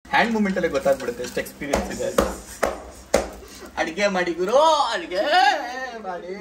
Hand moment ಅಲ್ಲೇ ಗೊತ್ತಾಗ್ಬಿಡುತ್ತೆ ಎಷ್ಟು ಎಕ್ಸ್ಪೀರಿಯನ್ಸ್ ಇದೆ ಅಂತ ಅಡಿಗೆ ಮಾಡಿ ಗುರು ಅಡಿಗೆ ಮಾಡಿ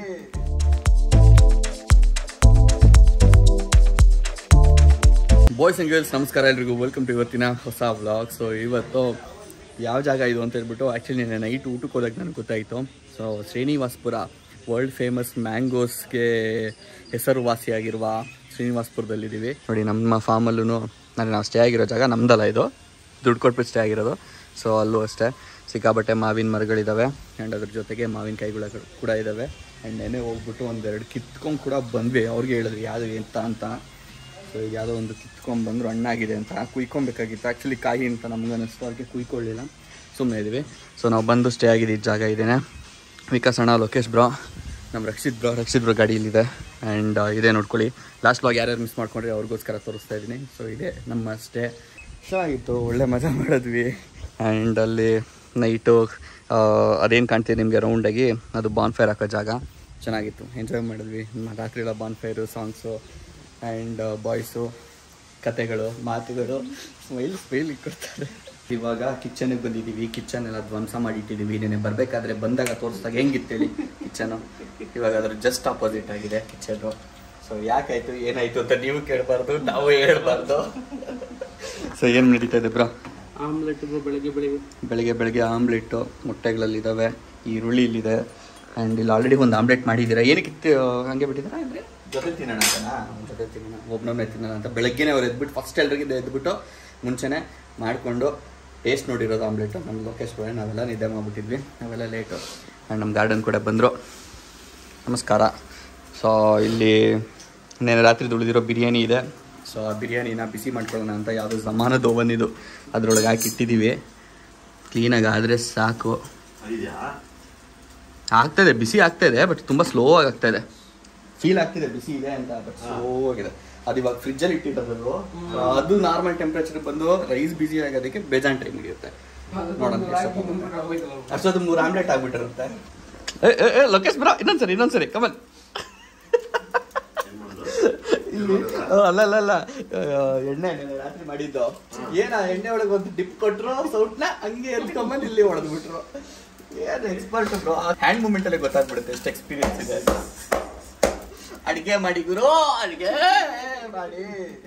ಬಾಯ್ಸ್ ಆ್ಯಂಡ್ ಗರ್ಲ್ಸ್ ನಮಸ್ಕಾರ ಎಲ್ರಿಗೂ ವೆಲ್ಕಮ್ ಟು ಇವತ್ತಿನ ಹೊಸ ವ್ಲಾಗ್ ಸೊ ಇವತ್ತು ಯಾವ ಜಾಗ ಇದು ಅಂತ ಹೇಳ್ಬಿಟ್ಟು ಆ್ಯಕ್ಚುಲಿ ನೆನ್ನೆ ನೈಟ್ ಊಟಕ್ಕೆ ಹೋದಾಗ ನನಗೆ ಗೊತ್ತಾಯಿತು ಸೊ ಶ್ರೀನಿವಾಸ್ಪುರ ವರ್ಲ್ಡ್ ಫೇಮಸ್ ಮ್ಯಾಂಗೋಸ್ಗೆ ಹೆಸರುವಾಸಿಯಾಗಿರುವ ಶ್ರೀನಿವಾಸ್ಪುರದಲ್ಲಿದ್ದೀವಿ ನೋಡಿ ನಮ್ಮ ಫಾರ್ಮಲ್ಲೂ ನಾನು ನಾವು ಸ್ಟೇ ಆಗಿರೋ ಜಾಗ ನಮ್ದಲ್ಲ ಇದು ದುಡ್ಡು ಕೊಟ್ಬಿಟ್ಟು ಸ್ಟೇ ಆಗಿರೋದು ಸೊ ಅಲ್ಲೂ ಅಷ್ಟೇ ಸಿಕ್ಕಾಬಟ್ಟೆ ಮಾವಿನ ಮರಗಳಿದ್ದಾವೆ ಆ್ಯಂಡ್ ಅದ್ರ ಜೊತೆಗೆ ಮಾವಿನಕಾಯಿಗಳು ಕೂಡ ಇದ್ದಾವೆ ಆ್ಯಂಡ್ ನೆನೆ ಹೋಗ್ಬಿಟ್ಟು ಒಂದೆರಡು ಕಿತ್ಕೊಂಡು ಕೂಡ ಬಂದ್ವಿ ಅವ್ರಿಗೆ ಹೇಳಿದ್ವಿ ಯಾವುದು ಎಂತ ಅಂತ ಸೊ ಈಗ ಯಾವುದೋ ಒಂದು ಕಿತ್ಕೊಂಡು ಬಂದರು ಹಣ್ಣಾಗಿದೆ ಅಂತ ಕುಯ್ಕೊಬೇಕಾಗಿತ್ತು ಆ್ಯಕ್ಚುಲಿ ಕಾಯಿ ಅಂತ ನಮ್ಗೆ ಅನ್ನಿಸ್ತು ಅದಕ್ಕೆ ಕುಯ್ಕೊಳ್ಳಿಲ್ಲ ಸುಮ್ಮನೆ ಇದ್ದೀವಿ ಸೊ ನಾವು ಬಂದು ಸ್ಟೇ ಆಗಿದ್ದ ಜಾಗ ಇದೇನೆ ವಿಕಾಸ್ ಅಣ್ಣ ಲೋಕೇಶ್ ಬ್ರೋ ನಮ್ಮ ರಕ್ಷಿತ್ ಬ್ರೋ ರಕ್ಷಿತ್ ಬ್ರೋ ಗಾಡಿಯಲ್ಲಿದೆ ಆ್ಯಂಡ್ ಇದೇ ನೋಡ್ಕೊಳ್ಳಿ ಲಾಸ್ಟ್ ಬ್ಲಾಗ್ ಯಾರ್ಯಾರು ಮಿಸ್ ಮಾಡ್ಕೊಂಡ್ರೆ ಅವ್ರಿಗೋಸ್ಕರ ತೋರಿಸ್ತಾ ಇದ್ದೀನಿ ಸೊ ಇದೆ ನಮ್ಮ ಸ್ಟೇ ಚೆನ್ನಾಗಿತ್ತು ಒಳ್ಳೆ ಮಜಾ ಮಾಡಿದ್ವಿ ಆ್ಯಂಡ್ ಅಲ್ಲಿ ನೈಟು ಅದೇನು ಕಾಣ್ತಿದೆ ನಿಮಗೆ ರೌಂಡಾಗಿ ಅದು ಬಾನ್ ಫೈರ್ ಹಾಕೋ ಜಾಗ ಚೆನ್ನಾಗಿತ್ತು ಎಂಜಾಯ್ ಮಾಡಿದ್ವಿ ಮ- ರಾತ್ರಿ ಎಲ್ಲ bonfire songs and boys ಕತೆಗಳು ಮಾತುಗಳು ಸ್ಮೈಲ್ ಸ್ಮೈಲ್ ಕೊಡ್ತಾರೆ ಇವಾಗ ಕಿಚನ್ಗೆ ಬಂದಿದ್ದೀವಿ ಕಿಚನ್ ಎಲ್ಲ ಧ್ವಂಸ ಮಾಡಿಟ್ಟಿದ್ದೀವಿ ನೆನೆ ಬರಬೇಕಾದ್ರೆ ಬಂದಾಗ ತೋರಿಸ್ದಾಗ ಹೆಂಗಿತ್ತೇಳಿ ಕಿಚನು ಇವಾಗ ಅದ್ರ ಜಸ್ಟ್ ಆಪೋಸಿಟ್ ಆಗಿದೆ ಕಿಚನು ಸೊ ಯಾಕಾಯ್ತು ಏನಾಯ್ತು ಅಂತ ನೀವು ಕೇಳಬಾರ್ದು ನಾವು ಹೇಳ್ಬಾರ್ದು ಸೊ ಏನು ನಡೀತಾ ಇದೆ ಬ್ರೋ ಆಮ್ಲೆಟ್ ಬೆಳಗ್ಗೆ ಬೆಳಿಗ್ಗೆ ಬೆಳಿಗ್ಗೆ ಬೆಳಿಗ್ಗೆ ಆಮ್ಲೆಟ್ಟು ಮೊಟ್ಟೆಗಳಲ್ಲಿದ್ದಾವೆ ಈರುಳ್ಳಿ ಇಲ್ಲಿದೆ ಆ್ಯಂಡ್ ಇಲ್ಲಿ ಆಲ್ರೆಡಿ ಒಂದು ಆಮ್ಲೆಟ್ ಮಾಡಿದ್ದೀರಾ ಏನಕ್ಕೆ ಇತ್ತು ಹಂಗೆ ಬಿಟ್ಟಿದ್ದೀರಾ ಅಂದರೆ ಜೊತೆ ತಿನ್ನೋಣ ಅಂತನಾ ಜೊತೆ ತಿನ್ನೋಣ ಒಬ್ಬನೊಬ್ಬನೇ ತಿನ್ನೋಣ ಅಂತ ಬೆಳಗ್ಗೆನೇ ಅವ್ರು ಎದ್ಬಿಟ್ಟು ಫಸ್ಟ್ ಎಲ್ರಿಗೂ ಎದ್ಬಿಟ್ಟು ಮುಂಚೆನೇ ಮಾಡಿಕೊಂಡು ಟೇಸ್ಟ್ ನೋಡಿರೋದು ಆಮ್ಲೆಟು ನಮ್ಮ ಲೋಕೇಶ್ ಬರೋಣ ನಾವೆಲ್ಲ ನಿದ್ದೆ ಮಾಡಿಬಿಟ್ಟಿದ್ವಿ ನಾವೆಲ್ಲ ಲೇಟು ಆ್ಯಂಡ್ ನಮ್ಮ ಗಾರ್ಡನ್ ಕೂಡ ಬಂದರು ನಮಸ್ಕಾರ ಸೊ ಇಲ್ಲಿ ನೆನ್ನೆ ರಾತ್ರಿ ಉಳಿದಿರೋ ಬಿರಿಯಾನಿ ಇದೆ ಸೊ ಆ ಬಿರಿಯಾನಿನ ಬಿಸಿ ಮಾಡ್ಕೊಳ್ಳೋಣ ಅಂತ ಯಾವುದೋ ಜಮಾನದ ಓವನ್ ಇದು ಅದ್ರೊಳಗೆ ಹಾಕಿ ಇಟ್ಟಿದ್ದೀವಿ ಕ್ಲೀನಾಗಿ ಆದರೆ ಸಾಕು ಆಗ್ತದೆ ಬಿಸಿ ಆಗ್ತಾಯಿದೆ ಬಟ್ ತುಂಬ ಸ್ಲೋ ಆಗಿ ಆಗ್ತಾಯಿದೆ ಫೀಲ್ ಆಗ್ತಿದೆ ಬಿಸಿ ಇದೆ ಅಂತ ಬಟ್ ಸ್ಲೋ ಆಗಿದೆ ಅದು ಇವಾಗ ಫ್ರಿಜ್ಜಲ್ಲಿ ಇಟ್ಟಿರೋದು ಅದು ನಾರ್ಮಲ್ ಟೆಂಪ್ರೇಚರ್ ಬಂದು ರೈಸ್ ಬಿಸಿ ಆಗೋದಕ್ಕೆ ಬೇಜಾನ್ ಟೈಮ್ ಹಿಡಿಯುತ್ತೆ ನೋಡೋಣ ಅಷ್ಟೊತ್ತು ಮೂರು ಆಮ್ಲೆಟ್ ಆಗ್ಬಿಟ್ಟಿರುತ್ತೆ ಏ, ಏ, ಏ, ಲೋಕೇಶ್ ಬ್ರೋ ಇನ್ನೊಂದ್ಸರಿ ಇನ್ನೊಂದ್ಸರಿ ಕಮನ್ ಇಲ್ಲಿ ಆ, ಅಲ್ಲ ಅಲ್ಲ ಅಲ್ಲ ಆ, ಎಣ್ಣೆ ನೆನ್ನೆ ರಾತ್ರಿ ಮಾಡಿದ್ದು ಏನ ಎಣ್ಣೆ ಒಳಗೆ ಒಂದು ಡಿಪ್ ಕೊಟ್ರು ಸೌಟ್ನ ಹಂಗೆ ಎತ್ಕೊಂಬಂದು ಇಲ್ಲಿ ಹೊಡೆದು ಬಿಟ್ರು ಏನ್ ಎಕ್ಸ್ಪರ್ಟ್ ಬ್ರೋ ಹ್ಯಾಂಡ್ ಮೂಮೆಂಟ್ ಅಲ್ಲೇ ಗೊತ್ತಾಗ್ಬಿಡುತ್ತೆ ಎಷ್ಟು ಎಕ್ಸ್ಪೀರಿಯನ್ಸ್ ಇದೆ ಅಂತ ಅಡಿಗೆ ಮಾಡಿ ಗುರು ಅಡಿಗೆ ಮಾಡಿ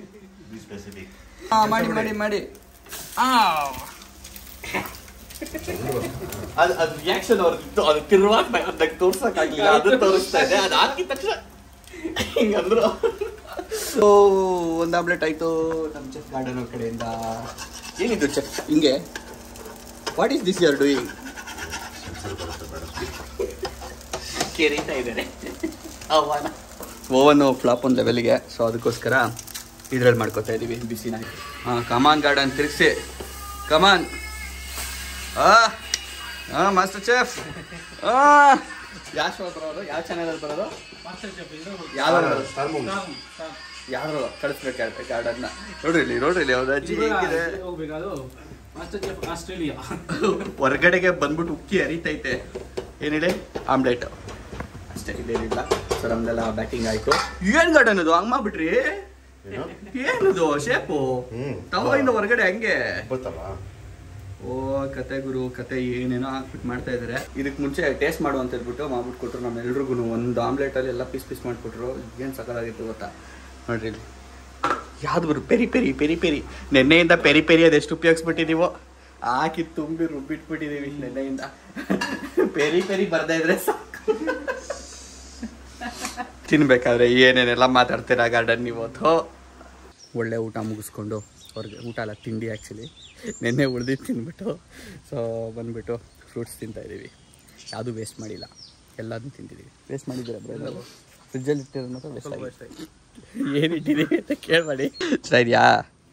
ಆ, ಮಾಡಿ ಮಾಡಿ ಮಾಡಿ ಆ. ಅದು ಅದು ರಿಯಾಕ್ಷನ್ ಅವ್ರದ್ದು ಅದು ತಿರುವಾಗ ಅದಕ್ಕೆ ತೋರ್ಸಕ್ಕಾಗ್ಲಿಲ್ಲ ಅದು ತೋರಿಸ್ತಾ ಇದೆ ಅದು ಹಾಕಿದ ತಕ್ಷಣ ಹಿಂಗಂದ್ರು ಓ ಒಂದು ಆಮ್ಲೆಟ್ ಆಯ್ತು ನಮ್ಮ ಚೆಫ್ ಗಾರ್ಡನ್ ಅವ್ರ ಕಡೆಯಿಂದ ಏನಿದು ಚೆಫ್ ಹಿಂಗೆ what is this you're doing ಕೆರೀತಾ ಇದ್ದಾರೆ ಅವನ ಓವನ್ ಫ್ಲಾಪ್ ಒಂದು ಲೆವೆಲ್ಗೆ ಸೊ ಅದಕ್ಕೋಸ್ಕರ ಇದ್ರಲ್ಲಿ ಮಾಡ್ಕೋತಾ ಇದೀವಿ ಬಿಸಿನ ಹಾಂ ಕಮಾನ್ ಗಾರ್ಡನ್ ತಿರ್ಗಿಸಿ ಕಮಾನ್ ಆ ಹಾಂ ಮಾಸ್ಟರ್ ಚೆಫ್ ಆ ಯಾವ ಶೋ ಬರೋದು ಯಾವ ಚಾನಲಲ್ಲಿ ಬರೋದು ಯಾವ್ದು ಯಾರು ಕಳಿಸ್ಬೇಕಾಗುತ್ತೆ ಗಾರ್ಡನ್ನ ನೋಡ್ರಿ ಇಲ್ಲಿ ನೋಡ್ರಿ ಇಲ್ಲಿ ಯಾವ್ದು ಅಜ್ಜಿ ಹೇಗಿದೆ ಹೋಗ್ಬೇಕಾದ್ರು ಮಾಸ್ಟರ್ ಚೆಫ್ ಆಸ್ಟ್ರೇಲಿಯಾ ಹೊರಗಡೆಗೆ ಬಂದ್ಬಿಟ್ಟು ಉಕ್ಕಿ ಹರಿತೈತೆ ಏನ್ ಹೇಳಿ ಆಮ್ಲೆಟ್ ಅಷ್ಟೇ ಇದೇನಿಲ್ಲ ಸೊ ನಮ್ದೆಲ್ಲ ಬ್ಯಾಟಿಂಗ್ ಆಯ್ತು ಏನ್ ಗಾರ್ಡನ್ ಅದು ಹಂಗ್ ಮಾಡ್ಬಿಟ್ರಿ ಏನದು ಶೇಪು ಹ್ಮ್. ತವಿಂದ ಹೊರಗಡೆ ಹಂಗೆ ಗೊತ್ತಲ್ಲ ಓ ಕತೆ ಗುರು ಕತೆ ಏನೇನೋ ಹಾಕ್ಬಿಟ್ಟು ಮಾಡ್ತಾ ಇದಾರೆ ಇದಕ್ಕೆ ಮುಂಚೆ ಟೇಸ್ಟ್ ಮಾಡು ಅಂತ ಹೇಳ್ಬಿಟ್ಟು ಮಾಡ್ಬಿಟ್ಟು ಕೊಟ್ರು ನಮ್ಮೆಲ್ರಿಗೂ ಒಂದು ಆಮ್ಲೆಟ್ ಅಲ್ಲಿ ಎಲ್ಲ ಪೀಸ್ ಪೀಸ್ ಮಾಡಿಕೊಟ್ರು ಏನು ಸಕಲಾಗಿತ್ತು ಗೊತ್ತಾ ನೋಡ್ರಿ ಇಲ್ಲಿ ಯಾವ್ದು ಬರು ಪೆರಿ ಪೆರಿ ಪೆರಿ ಪೆರಿ ನೆನ್ನೆಯಿಂದ ಪೆರಿ ಪೆರಿ ಅದೆಷ್ಟು ಉಪಯೋಗಿಸ್ಬಿಟ್ಟಿದೀವೋ ಹಾಕಿ ತುಂಬಿ ರುಬ್ಬಿಟ್ಬಿಟ್ಟಿದೀವಿ ನೆನ್ನೆಯಿಂದ ಪೆರಿ ಪೆರಿ ಬರ್ದೇ ಇದ್ರೆ ಸಾಕು ತಿನ್ಬೇಕಾದ್ರೆ ಏನೇನೆಲ್ಲ ಮಾತಾಡ್ತೀರಾ ಗಾರ್ಡನ್ ನೀವು ಥೋ ಒಳ್ಳೆ ಊಟ ಮುಗಿಸ್ಕೊಂಡು ಹೊರಗೆ ಊಟ ಅಲ್ಲ ತಿಂಡಿ ಆ್ಯಕ್ಚುಲಿ ನಿನ್ನೆ ಉಳ್ದಿದ್ದು ತಿಂದ್ಬಿಟ್ಟು ಸೊ ಬಂದ್ಬಿಟ್ಟು ಫ್ರೂಟ್ಸ್ ತಿಂತಾ ಇದ್ದೀವಿ ಯಾವುದೂ ವೇಸ್ಟ್ ಮಾಡಿಲ್ಲ ಎಲ್ಲದನ್ನೂ ತಿಂತಿದ್ದೀವಿ ವೇಸ್ಟ್ ಮಾಡಿದ್ದೀರಾ ಬ್ರೋ ಫ್ರಿಜ್ಜಲ್ಲಿ ಇಟ್ಟಿರೋದು ಮಾತ್ರ ವೇಸ್ಟ್ ಆಗಿದೆ ಏನು ಇಟ್ಟಿದ್ದೀವಿ ಅಂತ ಕೇಳಬೇಡಿ ಚೆನ್ನಾಗಿದೆಯಾ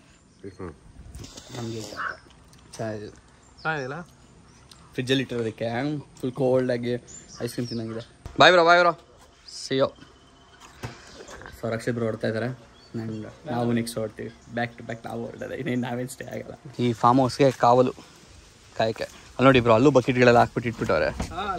ನಮಗೆ ಚೆನ್ನಾಗಿದೆ ಹಾಗಿಲ್ಲ ಫ್ರಿಜ್ಜಲ್ಲಿ ಇಟ್ಟಿರೋದಕ್ಕೆ ಫುಲ್ ಕೋಲ್ಡಾಗಿ ಐಸ್ ಕ್ರೀಮ್ ತಿನ್ನಂಗಿದೆ bye bro bye bro see you so Rakshit bro ಹೊಡ್ತಾ ಇದ್ದಾರೆ ಆ್ಯಂಡ್ ನಾವು ನೆಕ್ಸ್ಟ್ ಹೊಡ್ತೀವಿ ಬ್ಯಾಕ್ ಟು ಬ್ಯಾಕ್ ನಾವು ಹೊರಡೋದೆ ಇನ್ನೇನು ನಾವೇನು ಸ್ಟೇ ಆಗಲ್ಲ ಈ ಫಾರ್ಮ್ ಹೌಸ್ಗೆ ಕಾವಲು ಕಾಯಕ್ಕೆ ಅಲ್ಲಿ ನೋಡಿ ಬ್ರೋ ಅಲ್ಲೂ ಬಕೆಟ್ಗಳೆಲ್ಲ ಹಾಕ್ಬಿಟ್ಟು ಇಟ್ಬಿಟ್ಟವ್ರೆ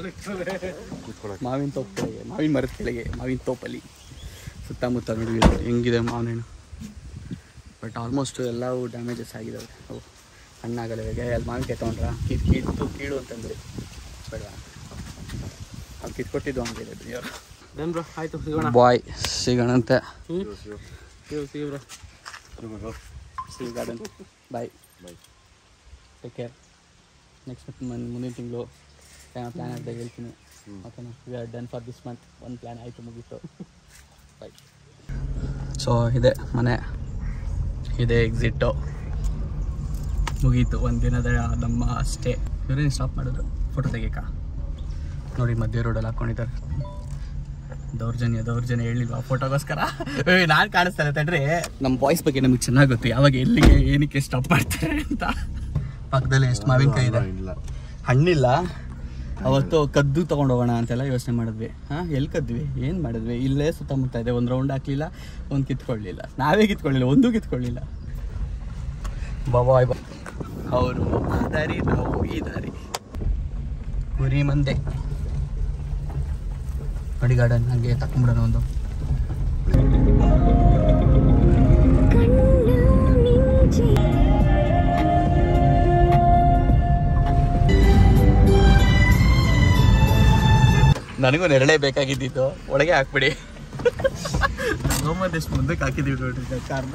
ಮಾವಿನ ತೋಪ್ ಕೆಳಗೆ ಮಾವಿನ ಮರದ ಕೆಳಗೆ ಮಾವಿನ ತೋಪಲ್ಲಿ ಸುತ್ತಮುತ್ತ ನೋಡಿ ಹೆಂಗಿದೆ ಮಾವಿನ ಹಣ್ಣು ಬಟ್ ಆಲ್ಮೋಸ್ಟ್ ಎಲ್ಲವೂ ಡ್ಯಾಮೇಜಸ್ ಆಗಿದ್ದಾವೆ ಅವು ಹಣ್ಣಾಗಲ್ಲ ಇವಾಗ ಅಲ್ಲಿ ಮಾವಿನಕಾಯಿ ತೊಗೊಂಡ್ರ ಕಿತ್ ಕಿತ್ತು ಕೀಳು ಅಂತಂದ್ರಿ ಬೇಡ ಅಲ್ಲಿ ಕಿತ್ಕೊಟ್ಟಿದ್ದು ಹಂಗಿದೆ ಬಿಡಿಯೋರು ಡನ್ ಬ್ರೋ ಆಯ್ತು ಸಿಗೋಣ ಬಾಯ್ ಸಿಗೋಣಂತೆ ಹ್ಞೂ ಸಿಗು ಸಿಗು ಬ್ರೋ ಸಿ garden bye take care next month ಮುಂದಿನ ತಿಂಗಳು ಏನೋ ಪ್ಲ್ಯಾನ್ ಆದಾಗ ಹೇಳ್ತೀನಿ ಓಕೆನಾ we are done for this month ಒಂದು ಪ್ಲ್ಯಾನ್ ಆಯಿತು ಮುಗೀತು ಬಾಯ್ ಸೊ ಇದೆ ಮನೆ ಇದೆ ಎಕ್ಸಿಟ್ಟು ಮುಗೀತು ಒಂದು ದಿನದ ನಮ್ಮ ಸ್ಟೇ ಇವರೇನು ಸ್ಟಾಪ್ ಮಾಡಿದ್ರು ಫೋಟೋ ತೆಗಿಯಕ್ಕ ನೋಡಿ ಮಧ್ಯ ರೋಡಲ್ಲಿ ಹಾಕ್ಕೊಂಡಿದ್ದಾರೆ ದೌರ್ಜನ್ಯ ದೌರ್ಜನ್ಯ ಹೇಳಿಲ್ವಾ ಫೋಟೋಗೋಸ್ಕರ ನಾನು ಕಾಣಿಸ್ತಾರೆ ತಡ್ರಿ ನಮ್ಮ ಬಾಯ್ಸ್ ಬಗ್ಗೆ ನಮಗೆ ಚೆನ್ನಾಗಿ ಗೊತ್ತು ಯಾವಾಗ ಎಲ್ಲಿಗೆ ಏನಕ್ಕೆ ಸ್ಟಾಪ್ ಮಾಡ್ತಾರೆ ಅಂತ ಪಕ್ಕದಲ್ಲಿ ಎಷ್ಟು ಮಾವಿನಕಾಯಿ ಇದೆ ಹಣ್ಣಿಲ್ಲ ಅವತ್ತು ಕದ್ದು ತೊಗೊಂಡು ಹೋಗೋಣ ಅಂತೆಲ್ಲ ಯೋಚನೆ ಮಾಡಿದ್ವಿ ಹಾಂ ಎಲ್ಲಿ ಕದ್ವಿ ಏನು ಮಾಡಿದ್ವಿ ಇಲ್ಲೇ ಸುತ್ತಮುತ್ತ ಇದೆ ಒಂದು ರೌಂಡ್ ಹಾಕ್ಲಿಲ್ಲ ಒಂದು ಕಿತ್ಕೊಳ್ಳಿಲ್ಲ ನಾವೇ ಕಿತ್ಕೊಳ್ಳಿಲ್ಲ ಒಂದೂ ಕಿತ್ಕೊಳ್ಳಿಲ್ಲ ಬಾಯ್ ಬಾ ಅವರು ಆ ದಾರಿ ನಾವು ಈ ದಾರಿ ಕುರಿ ಮಂದೆ ನೋಡಿ ಗಾರ್ಡನ್ ಹಂಗೆ ತಕೊಂಬಿಡೋಣ ಒಂದು ನನಗೂ ನೆರಳೆ ಬೇಕಾಗಿದ್ದಿತ್ತು ಒಳಗೆ ಹಾಕ್ಬಿಡಿ ಎಷ್ಟು ಮುಂದಕ್ಕೆ ಹಾಕಿದೀವಿ ನೋಡ್ರಿ ಕಾರ್ನ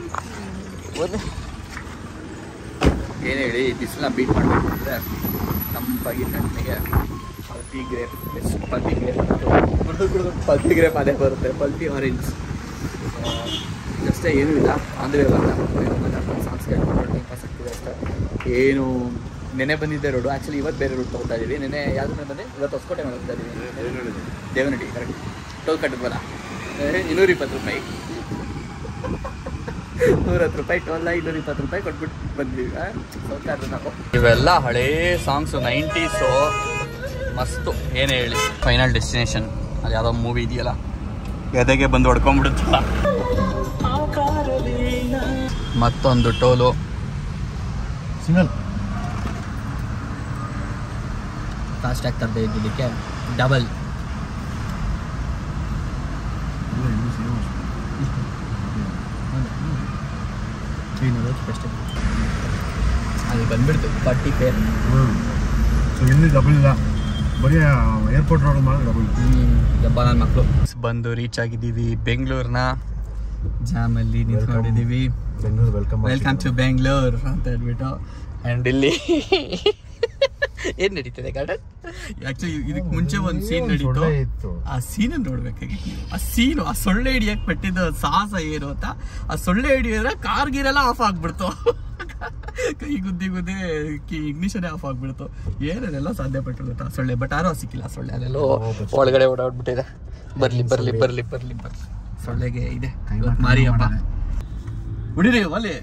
ಏನು ಹೇಳಿ ಬಿಸಿಲನ್ನ ಬೀಟ್ ಮಾಡಬೇಕು ಅಂದರೆ ತಂಪಾಗಿ ತಣ್ಣಗೆ pulpy grape pulpy grape pulpy grape ಅದೇ ಬರುತ್ತೆ ಪಲ್ಪಿ ಆರೆಂಜ್ ಅಷ್ಟೇ ಏನೂ ಇಲ್ಲ ಅಂದರೆ ಸಾಂಸ್ಕೃತಿಕ ಟೈಮ್ ಪಾಸ್ ಆಗ್ತಿದೆ ಅಷ್ಟೇ ಏನು ನೆನೆ ಬಂದಿದ್ದೆ ರೋಡು ಆ್ಯಕ್ಚುಲಿ ಇವತ್ತು ಬೇರೆ ರೂಟ್ ತೊಗೊತಾ ಇದ್ದೀವಿ ನೆನೆ ಯಾವ್ದು ಮೇಲೆ ಬಂದೆ ಇವತ್ತು ಹೊಸಕೋಟೆ ಮೇಲೆ ಹೋಗ್ತಾ ಇದ್ದೀವಿ ದೇವನಹಳ್ಳಿ ಕರೆಕ್ಟ್ ಟೋಲ್ ಕಟ್ಟಿದ್ವಲ್ಲ ಇನ್ನೂರ ಇಪ್ಪತ್ತು ರೂಪಾಯಿ ನೂರತ್ತು ರೂಪಾಯಿ ಟೋಲ್ ಇನ್ನೂರ ಇಪ್ಪತ್ತು ರೂಪಾಯಿ ಕೊಟ್ಬಿಟ್ಟು ಬಂದ್ವಿ ಆ, ಸೌಕಾರ್ರು ನಾವು ಇವೆಲ್ಲ ಹಳೇ ಸಾಂಗ್ಸು ನೈಂಟೀಸು ಮಸ್ತು ಏನೇ ಹೇಳಿ ಫೈನಲ್ ಡೆಸ್ಟಿನೇಷನ್ ಅದು ಯಾವುದೋ ಮೂವಿ ಇದೆಯಲ್ಲ ಎದೆಗೆ ಬಂದು ಹೊಡ್ಕೊಂಡ್ಬಿಡುತ್ತಲ್ಲ ಮತ್ತೊಂದು ಟೋಲು ಸಿಂಗಲ್ ಫಾಸ್ಟ್ ತರದೆ ಇದ್ದಿದ್ದಕ್ಕೆ ಡಬಲ್ ಅದು ಬಂದ್ಬಿಡ್ತು ಫಾರ್ಟಿ ಫೇರ್ ಸೊ ಇಲ್ಲಿ ಡಬಲ್ ಇಲ್ಲ ಬರೀ ಏರ್ಪೋರ್ಟ್ ರೋಡ್ ಮಾಡಿ ಡಬಲ್ ಜಬ್ಬ ನನ್ನ ಮಕ್ಕಳು ಬಂದು ರೀಚ್ ಆಗಿದ್ದೀವಿ ಬೆಂಗಳೂರಿನ ಜಾಮಲ್ಲಿ ನಿಂತ್ಕೊಂಡಿದ್ದೀವಿ Bengaluru welcome welcome to Bengaluru ಅಂತ ಹೇಳ್ಬಿಟ್ಟು ಆ್ಯಂಡ್ ಇಲ್ಲಿ ಏನು ನಡೀತದೆ ಗಾರ್ಡನ್ ಆ್ಯಕ್ಚುಲಿ ಇದಕ್ಕೆ ಮುಂಚೆ ಒಂದು ಸೀನ್ ನಡೀತು ಇತ್ತು ಆ ಸೀನ್ ನೋಡ್ಬೇಕಾಗಿತ್ತು ನೀವು ಆ ಸೀನು ಆ ಸೊಳ್ಳೆ ಹಿಡಿಯಕ್ ಪಟ್ಟಿದ್ದ ಸಾಹಸ ಏನು ಅಂತ ಆ ಸೊಳ್ಳೆ ಹಿಡಿಯೋದ್ರೆ ಕಾರ್ ಗೀರೆಲ್ಲ ಆಫ್ ಆಗ್ಬಿಡ್ತು ಕೈ ಗುದ್ದಿ ಗುದ್ದಿ ಇಗ್ನಿಷನ್ ಆಫ್ ಆಗ್ಬಿಡ್ತು ಏನೇನೆಲ್ಲ ಸಾಧ್ಯ ಪಟ್ಟರು ಗೊತ್ತಾ ಸೊಳ್ಳೆ ಬಟ್ ಯಾರೋ ಸಿಕ್ಕಿಲ್ಲ ಸೊಳ್ಳೆ ಅದೆಲ್ಲೋ ಒಳಗಡೆ ಓಡಾಡ್ಬಿಟ್ಟಿದೆ ಬರ್ಲಿ ಬರ್ಲಿ ಬರ್ಲಿ ಬರ್ಲಿ ಬರ್ಲಿ ಸೊಳ್ಳೆಗೆ ಇದೆ ಇವತ್ತು ಮಾರಿ ಹಬ್ಬ ಹುಡಿರಿ ಒಲೆ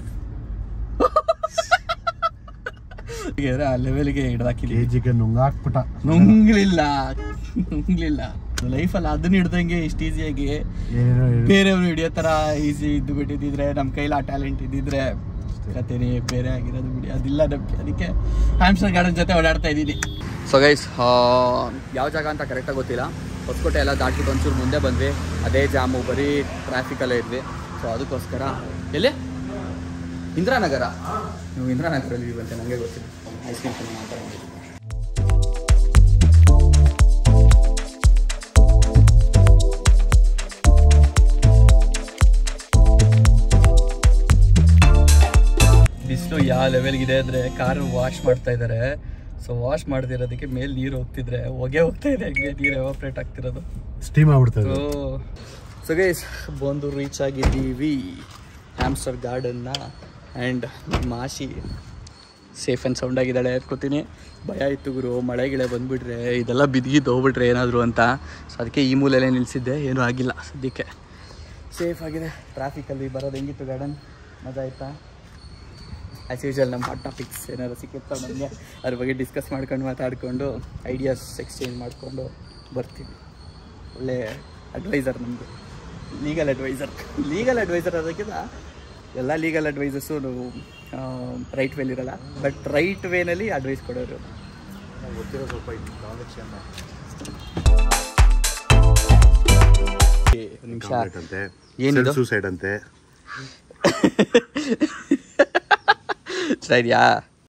ಆ ಲೆವೆಲ್ಗೆ ಹಿಡ್ದಾಕಿದ್ದೀವಿ ಕೆ ಜಿಗೆ ನುಂಗಾಕ್ಬಿಟ್ಟ ನುಂಗ್ಲಿಲ್ಲ ನುಂಗ್ಲಿಲ್ಲ ಲೈಫಲ್ಲಿ ಅದನ್ನ ಹಿಡ್ದಂಗೆ ಇಷ್ಟು ಈಸಿಯಾಗಿ ಏನೇನೋ ಹೇಳಿ ಬೇರೆಯವ್ರು ಹಿಡಿಯೋ ಥರ ಈಸಿ ಇದ್ದು ಬಿಟ್ಟಿದ್ರೆ ನಮ್ಮ ಕೈಲಿ ಆ ಟ್ಯಾಲೆಂಟ್ ಇದ್ದಿದ್ರೆ ಕತೆನೇ ಬೇರೆ ಆಗಿರೋದು ಬಿಡಿ ಅದಿಲ್ಲ ನಮಗೆ ಅದಕ್ಕೆ ಹ್ಯಾಮ್ಸ್ಟರ್ ಗಾರ್ಡನ್ ಜೊತೆ ಓಡಾಡ್ತಾ ಇದ್ದೀನಿ ಸೊ ಗೈಸ್ ಯಾವ ಜಾಗ ಅಂತ ಕರೆಕ್ಟಾಗಿ ಗೊತ್ತಿಲ್ಲ ಹೊಸಕೋಟೆ ಎಲ್ಲ ದಾಟ್ಬಿಟ್ಟು ಒಂಚೂರು ಮುಂದೆ ಬಂದ್ವಿ ಅದೇ ಜಾಮು ಬರೀ ಟ್ರಾಫಿಕಲ್ಲೇ ಇದ್ವಿ ಸೊ ಅದಕ್ಕೋಸ್ಕರ ಎಲ್ಲಿ ಇಂದಿರಾನಗರ ನೀವು ಇಂದಿರಾನಗರಲ್ಲಿ ಇರುವಂತೆ ನನಗೆ ಗೊತ್ತಿಲ್ಲ ಐಸ್ ಕ್ರೀಮ್ ಮಾತಾಡೋದು ಬಿಸಿಲು ಯಾವ ಲೆವೆಲ್ಗಿದೆ ಅಂದರೆ ಕಾರು ವಾಶ್ ಮಾಡ್ತಾ ಇದ್ದಾರೆ ಸೊ ವಾಶ್ ಮಾಡ್ದಿರೋದಕ್ಕೆ ಮೇಲೆ ನೀರು ಹೋಗ್ತಿದ್ರೆ ಹೊಗೆ ಹೋಗ್ತಾ ಇದೆ ಹಂಗೆ ನೀರು ಎವಾಪ್ರೇಟ್ ಆಗ್ತಿರೋದು ಸ್ಟೀಮ್ ಆಗ್ಬಿಡ್ತದೆ ಸೊ ಸೊ ಗೈಸ್ ಬಂದು ರೀಚ್ ಆಗಿದ್ದೀವಿ ಹ್ಯಾಮ್ಸ್ಟರ್ ಗಾರ್ಡನ್ನ ಆ್ಯಂಡ್ ನಮ್ಮ ಆಶಿ ಸೇಫ್ ಆ್ಯಂಡ್ ಸೌಂಡ್ ಆಗಿದ್ದಾಳೆ ಅನ್ಕೋತೀನಿ ಭಯ ಇತ್ತು ಗುರು ಮಳೆ ಗಿಳೆ ಬಂದುಬಿಟ್ರೆ ಇದೆಲ್ಲ ಬಿದ್ದಿದ್ದು ಹೋಗ್ಬಿಟ್ರೆ ಏನಾದರೂ ಅಂತ ಸೊ ಅದಕ್ಕೆ ಈ ಮೂಲೆಯಲ್ಲೇ ನಿಲ್ಲಿಸಿದ್ದೆ ಏನೂ ಆಗಿಲ್ಲ ಸದ್ಯಕ್ಕೆ ಸೇಫ್ ಆಗಿದೆ ಟ್ರಾಫಿಕಲ್ಲಿ ಬರೋದು ಹೆಂಗಿತ್ತು ಗಾರ್ಡನ್ ಮಜಾ ಆಯ್ತಾ ಆ್ಯಸ್ ಯೂಶಲ್ ನಮ್ಮ ಹಾಟ್ ಟಾಪಿಕ್ಸ್ ಏನಾದ್ರು ಸಿಕ್ಕಿರ್ತಾ ನನಗೆ ಅದ್ರ ಬಗ್ಗೆ ಡಿಸ್ಕಸ್ ಮಾಡ್ಕೊಂಡು ಮಾತಾಡಿಕೊಂಡು ಐಡಿಯಾಸ್ ಎಕ್ಸ್ಚೇಂಜ್ ಮಾಡಿಕೊಂಡು ಬರ್ತೀವಿ ಒಳ್ಳೆ ಅಡ್ವೈಸರ್ ನಮಗೆ ಲೀಗಲ್ ಅಡ್ವೈಸರ್ ಲೀಗಲ್ ಅಡ್ವೈಸರ್ ಅದಕ್ಕಿಂತ ಎಲ್ಲ ಲೀಗಲ್ ಅಡ್ವೈಸಸ್ಸು ರೈಟ್ ವೇಲಿ ಇರಲ್ಲ ಬಟ್ ರೈಟ್ ವೇನಲ್ಲಿ ಅಡ್ವೈಸ್ ಕೊಡೋರು ಗೊತ್ತಿರೋ ಸ್ವಲ್ಪ ಒಂದು ನಿಮಿಷ ಅಂತೆ ಏನಿದು? ಸೂಸೈಡ್ ಅಂತೆ ಚೆನ್ನಾಗಿದ್ಯಾ